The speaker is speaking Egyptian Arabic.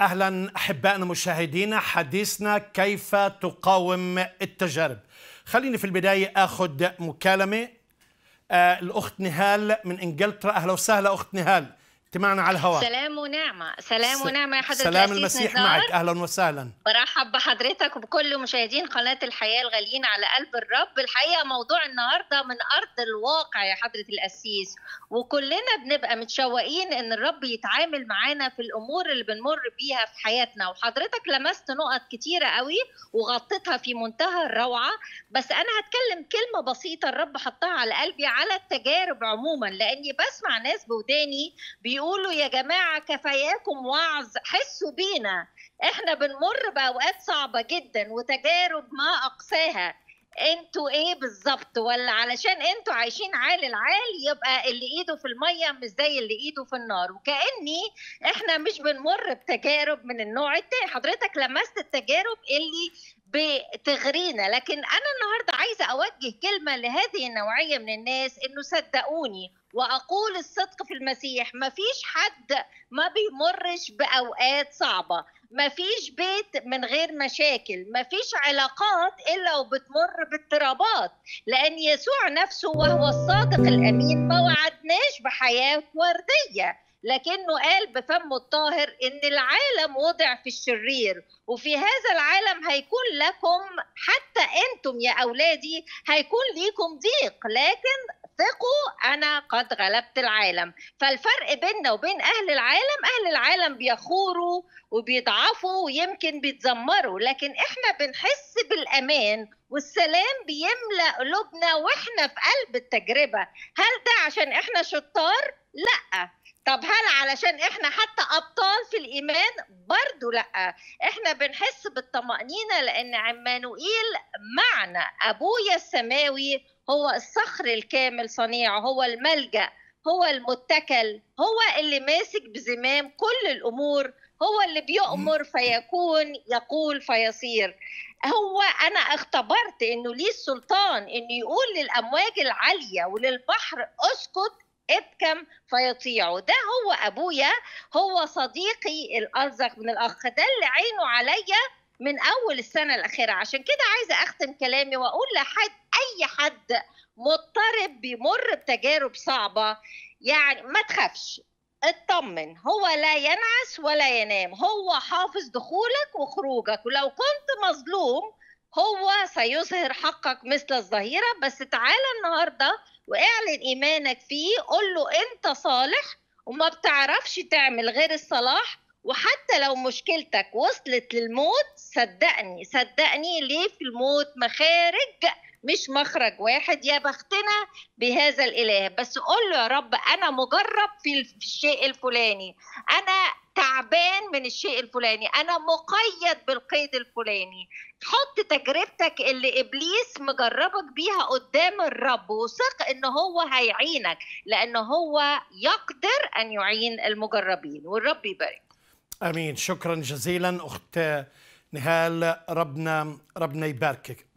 اهلا احبائنا مشاهدينا حديثنا كيف تقاوم التجارب خليني في البدايه اخذ مكالمه آه الاخت نهال من انجلترا اهلا وسهلا اخت نهال انت معنا على الهواء سلام ونعمة سلام ونعمة يا حضرة سلام الأسيس المسيح نزار. معك اهلا وسهلا برحب بحضرتك وبكل مشاهدين قناة الحياة الغاليين على قلب الرب الحقيقة موضوع النهاردة من أرض الواقع يا حضرة الأسيس وكلنا بنبقى متشوقين إن الرب يتعامل معانا في الأمور اللي بنمر بيها في حياتنا وحضرتك لمست نقط كتيرة قوي وغطيتها في منتهى الروعة بس أنا هتكلم كلمة بسيطة الرب حطها على قلبي على التجارب عموما لأني بسمع ناس بوداني بيقولوا يا جماعة كفاياكم وعظ حسوا بينا احنا بنمر باوقات صعبه جدا وتجارب ما اقساها انتوا ايه بالظبط ولا علشان انتوا عايشين عال العال يبقى اللي ايده في الميه مش زي اللي ايده في النار وكاني احنا مش بنمر بتجارب من النوع التاني حضرتك لمست التجارب اللي بتغرينا لكن انا النهارده عايزه اوجه كلمه لهذه النوعيه من الناس انه صدقوني واقول الصدق في المسيح مفيش حد ما بيمرش باوقات صعبه مفيش بيت من غير مشاكل مفيش علاقات الا وبتمر باضطرابات لان يسوع نفسه وهو الصادق الامين ما وعدناش بحياه ورديه لكنه قال بفمه الطاهر ان العالم وضع في الشرير وفي هذا العالم هيكون لكم حتى انتم يا اولادي هيكون ليكم ضيق لكن ثقوا انا قد غلبت العالم فالفرق بيننا وبين اهل العالم اهل العالم بيخوروا وبيضعفوا ويمكن بيتذمروا لكن احنا بنحس بالامان والسلام بيملا قلوبنا واحنا في قلب التجربه هل ده عشان احنا شطار لا طب هل علشان احنا حتى ابطال في الايمان برضو لا احنا بنحس بالطمانينه لان عمانوئيل معنا ابويا السماوي هو الصخر الكامل صنيعه هو الملجا هو المتكل هو اللي ماسك بزمام كل الامور هو اللي بيؤمر فيكون يقول فيصير هو انا اختبرت انه ليه السلطان انه يقول للامواج العاليه وللبحر اسكت ابكم فيطيعوا ده هو ابويا هو صديقي الارزق من الاخ ده اللي عينه عليا من اول السنه الاخيره عشان كده عايزه اختم كلامي واقول لحد اي حد مضطرب بيمر بتجارب صعبه يعني ما تخافش اطمن هو لا ينعس ولا ينام هو حافظ دخولك وخروجك ولو كنت مظلوم هو سيظهر حقك مثل الظهيرة بس تعالى النهاردة واعلن إيمانك فيه قول له أنت صالح وما بتعرفش تعمل غير الصلاح وحتى لو مشكلتك وصلت للموت صدقني صدقني ليه في الموت مخارج مش مخرج واحد يا بختنا بهذا الاله بس قول له يا رب انا مجرب في الشيء الفلاني انا تعبان من الشيء الفلاني انا مقيد بالقيد الفلاني حط تجربتك اللي ابليس مجربك بيها قدام الرب وثق ان هو هيعينك لان هو يقدر ان يعين المجربين والرب يبارك امين شكرا جزيلا اخت نهال ربنا ربنا يباركك